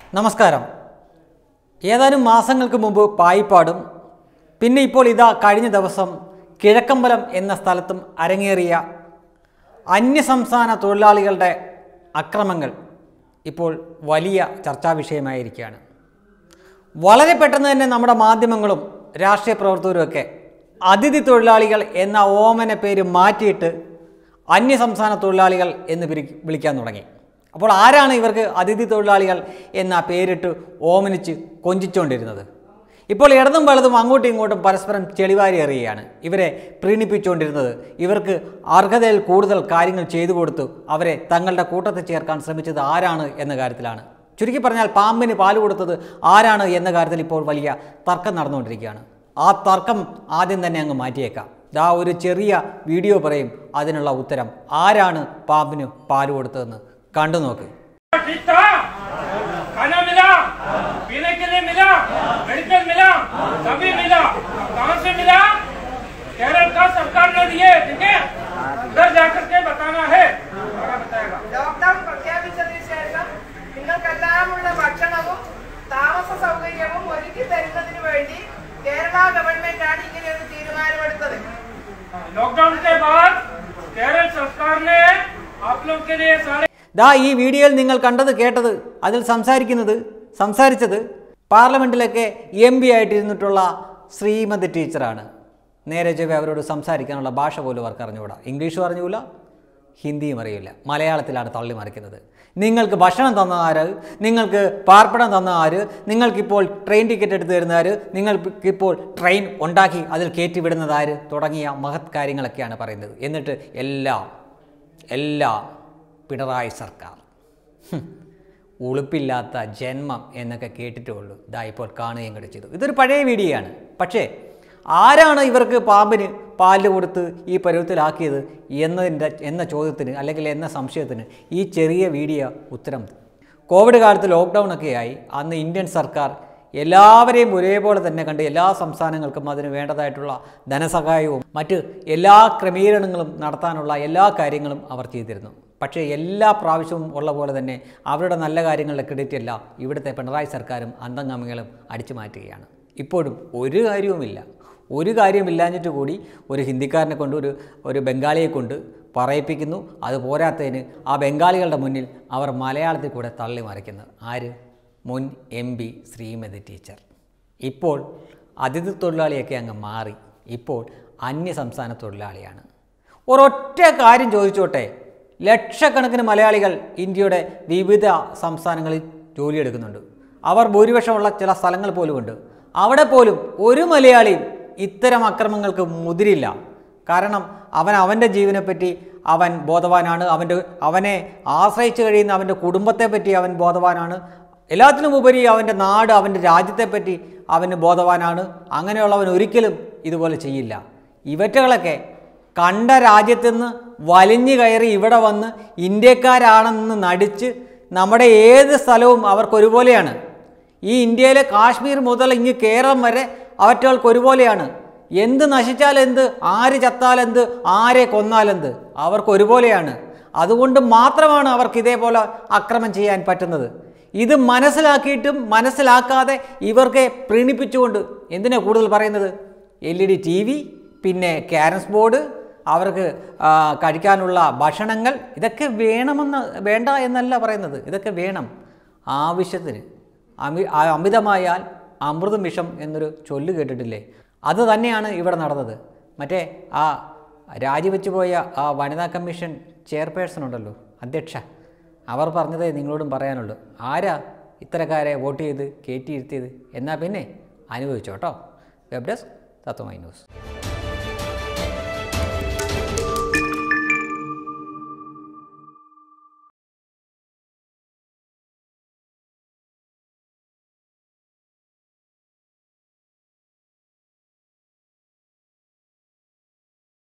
നമസ്കാരം ഏതാനും മാസങ്ങൾക്ക് മുമ്പ് പായിപ്പാടും പിന്നെ ഇപ്പോൾ ഇതാ കഴിഞ്ഞ ദിവസം കിഴക്കമ്പലം എന്ന സ്ഥലത്തും അരങ്ങേറിയ അന്യസംസ്ഥാന തൊഴിലാളികളുടെ അക്രമങ്ങൾ ഇപ്പോൾ വലിയ ചർച്ചാ വിഷയമായിരിക്കുകയാണ് വളരെ പെട്ടെന്ന് തന്നെ നമ്മുടെ മാധ്യമങ്ങളും രാഷ്ട്രീയ പ്രവർത്തകരുമൊക്കെ അതിഥി തൊഴിലാളികൾ എന്ന ഓമന പേര് മാറ്റിയിട്ട് അന്യസംസ്ഥാന തൊഴിലാളികൾ എന്ന് പിരി- വിളിക്കാൻ തുടങ്ങി അപ്പോൾ ആരാണ് ഇവർക്ക് അതിഥി തൊഴിലാളികൾ എന്ന പേരിട്ട് ഓമനിച്ച് കൊഞ്ചിച്ചുകൊണ്ടിരുന്നത് ഇപ്പോൾ ഇടതും വലതും അങ്ങോട്ടും ഇങ്ങോട്ടും പരസ്പരം ചെളിവാരി എറിയുകയാണ് ഇവരെ പ്രീണിപ്പിച്ചുകൊണ്ടിരുന്നത് ഇവർക്ക് അർഹതയിൽ കൂടുതൽ കാര്യങ്ങൾ ചെയ്തു കൊടുത്തു അവരെ തങ്ങളുടെ കൂട്ടത്തിൽ ചേർക്കാൻ ശ്രമിച്ചത് ആരാണ് എന്ന കാര്യത്തിലാണ് ചുരുക്കി പറഞ്ഞാൽ പാമ്പിന് പാല് കൊടുത്തത് ആരാണ് എന്ന കാര്യത്തിൽ ഇപ്പോൾ വലിയ തർക്കം നടന്നുകൊണ്ടിരിക്കുകയാണ് ആ തർക്കം ആദ്യം തന്നെ അങ്ങ് മാറ്റിയേക്കാം ദാ ഒരു ചെറിയ വീഡിയോ പറയും അതിനുള്ള ഉത്തരം ആരാണ് പാമ്പിന് പാല് കൊടുത്തതെന്ന് കണ്ടു നോക്ക് ठीक था खाना मिला पीने के लिए मिला मेडिकल मिला सभी मिला कहाँ से मिला केरल का सरकार ने दिए ठीक है उधर जाकर के बताना है सारा बताएगा ലോക്ക്ഡൌൺ പ്രഖ്യാപിച്ചതിന് ശേഷം നിങ്ങൾക്കെല്ലാമുള്ള ഭക്ഷണവും താമസ സൗകര്യവും ഒരുക്കി തരുന്നതിന് വേണ്ടി കേരള ഗവൺമെന്റ് ആണ് ഇങ്ങനെ ഒരു തീരുമാനമെടുത്തത് लॉकडाउन के बाद केरल सरकार ने आप लोग के लिए सारे ദാ ഈ വീഡിയോയിൽ നിങ്ങൾ കണ്ടത് കേട്ടത് അതിൽ സംസാരിക്കുന്നത് സംസാരിച്ചത് പാർലമെൻറ്റിലൊക്കെ എം പി ആയിട്ടിരുന്നിട്ടുള്ള ശ്രീമതി ടീച്ചറാണ് നേരെ ചൊവ്വേ അവരോട് സംസാരിക്കാനുള്ള ഭാഷ പോലും അവർക്ക് അറിഞ്ഞുകൂടാ ഇംഗ്ലീഷും അറിഞ്ഞൂല ഹിന്ദിയും അറിയില്ല മലയാളത്തിലാണ് തള്ളി മറിക്കുന്നത് നിങ്ങൾക്ക് ഭക്ഷണം തന്ന ആര് നിങ്ങൾക്ക് പാർപ്പിടം തന്ന ആര് നിങ്ങൾക്കിപ്പോൾ ട്രെയിൻ ടിക്കറ്റ് എടുത്ത് തരുന്ന ആര് നിങ്ങൾക്കിപ്പോൾ ട്രെയിൻ ഉണ്ടാക്കി അതിൽ കയറ്റി വിടുന്നത് ആര് തുടങ്ങിയ മഹത് കാര്യങ്ങളൊക്കെയാണ് പറയുന്നത് എന്നിട്ട് എല്ലാം എല്ലാം പിണറായി സർക്കാർ ഹും. ഉളുപ്പില്ലാത്ത ജന്മം എന്നൊക്കെ കേട്ടിട്ടേ ഉള്ളൂ ഇതാ ഇപ്പോൾ കാണുകയും കൂടെ ചെയ്തു ഇതൊരു പഴയ വീഡിയോ ആണ് പക്ഷേ ആരാണ് ഇവർക്ക് പാമ്പിന് പാല് കൊടുത്ത് ഈ പരുവത്തിലാക്കിയത് എന്നതിൻ്റെ എന്ന ചോദ്യത്തിന് അല്ലെങ്കിൽ എന്ന സംശയത്തിന് ഈ ചെറിയ വീഡിയോ ഉത്തരം കോവിഡ് കാലത്ത് ലോക്ക്ഡൗൺ ഒക്കെയായി അന്ന് ഇന്ത്യൻ സർക്കാർ എല്ലാവരെയും ഒരേപോലെ തന്നെ കണ്ട് എല്ലാ സംസ്ഥാനങ്ങൾക്കും അതിന് വേണ്ടതായിട്ടുള്ള ധനസഹായവും മറ്റ് എല്ലാ ക്രമീകരണങ്ങളും നടത്താനുള്ള എല്ലാ കാര്യങ്ങളും അവർ ചെയ്തിരുന്നു പക്ഷേ എല്ലാ പ്രാവശ്യവും ഉള്ള പോലെ തന്നെ അവരുടെ നല്ല കാര്യങ്ങളുടെ ക്രെഡിറ്റ് എല്ലാം ഇവിടുത്തെ പിണറായി സർക്കാരും അന്തംഗമികളും അടിച്ചു മാറ്റുകയാണ് ഇപ്പോഴും ഒരു കാര്യവുമില്ല ഒരു കാര്യമില്ലാഞ്ഞിട്ട് കൂടി ഒരു ഹിന്ദിക്കാരനെ കൊണ്ട് ഒരു ഒരു ബംഗാളിയെ കൊണ്ട് പറയിപ്പിക്കുന്നു അത് പോരാത്തതിന് ആ ബംഗാളികളുടെ മുന്നിൽ അവർ മലയാളത്തിൽ കൂടെ തള്ളി മറിക്കുന്നു ആര് മുൻ എം പി ശ്രീമതി ടീച്ചർ ഇപ്പോൾ അതിഥി തൊഴിലാളിയൊക്കെ അങ്ങ് മാറി ഇപ്പോൾ അന്യ സംസ്ഥാന തൊഴിലാളിയാണ് ഒരൊറ്റ കാര്യം ചോദിച്ചോട്ടെ ലക്ഷക്കണക്കിന് മലയാളികൾ ഇന്ത്യയുടെ വിവിധ സംസ്ഥാനങ്ങളിൽ ജോലിയെടുക്കുന്നുണ്ട് അവർ ഭൂരിപക്ഷമുള്ള ചില സ്ഥലങ്ങൾ പോലുമുണ്ട് അവിടെ പോലും ഒരു മലയാളിയും ഇത്തരം അക്രമങ്ങൾക്ക് മുതിരില്ല കാരണം അവൻ അവൻ്റെ ജീവനെപ്പറ്റി അവൻ ബോധവാനാണ് അവൻ്റെ അവനെ ആശ്രയിച്ച് കഴിയുന്ന അവൻ്റെ കുടുംബത്തെപ്പറ്റി അവൻ ബോധവാനാണ് എല്ലാത്തിനും ഉപരി അവൻ്റെ നാട് അവൻ്റെ രാജ്യത്തെപ്പറ്റി അവന് ബോധവാനാണ് അങ്ങനെയുള്ളവൻ ഒരിക്കലും ഇതുപോലെ ചെയ്യില്ല ഇവറ്റകളൊക്കെ കണ്ട രാജ്യത്തുനിന്ന് വലിഞ്ഞു കയറി ഇവിടെ വന്ന് ഇന്ത്യക്കാരാണെന്ന് നടിച്ച് നമ്മുടെ ഏത് സ്ഥലവും അവർക്കൊരുപോലെയാണ് ഈ ഇന്ത്യയിലെ കാശ്മീർ മുതൽ ഇങ്ങ് കേരളം വരെ അവറ്റകൾക്ക് ഒരുപോലെയാണ് എന്ത് നശിച്ചാലെന്ത് ആര് ചത്താലെന്ത് ആരെ കൊന്നാലെന്ത് അവർക്ക് ഒരുപോലെയാണ് അതുകൊണ്ട് മാത്രമാണ് അവർക്ക് ഇതേപോലെ അക്രമം ചെയ്യാൻ പറ്റുന്നത് ഇത് മനസ്സിലാക്കിയിട്ടും മനസ്സിലാക്കാതെ ഇവർക്ക് പ്രീണിപ്പിച്ചുകൊണ്ട് എന്തിനാ കൂടുതൽ പറയുന്നത് L E D T V പിന്നെ ക്യാരംസ് ബോർഡ് അവർക്ക് ആ, കഴിക്കാനുള്ള ഭക്ഷണങ്ങൾ ഇതൊക്കെ വേണമെന്ന് വേണ്ട എന്നല്ല പറയുന്നത് ഇതൊക്കെ വേണം ആവശ്യത്തിന് അമി ആ അമിതമായാൽ അമൃതം വിഷം എന്നൊരു ചൊല്ല് കേട്ടിട്ടില്ലേ അത് തന്നെയാണ് ഇവിടെ നടന്നത് മറ്റേ ആ രാജിവെച്ചു പോയ ആ വനിതാ കമ്മീഷൻ ചെയർപേഴ്സൺ ഉണ്ടല്ലോ അധ്യക്ഷ അവർ പറഞ്ഞതേ നിങ്ങളോടും പറയാനുള്ളൂ ആരാ ഇത്തരക്കാരെ വോട്ട് ചെയ്ത് കയറ്റിയിരുത്തിയത് എന്നാൽ പിന്നെ അനുഭവിച്ചോട്ടോ വെബ് ഡെസ്ക് തത്വമൈ ന്യൂസ്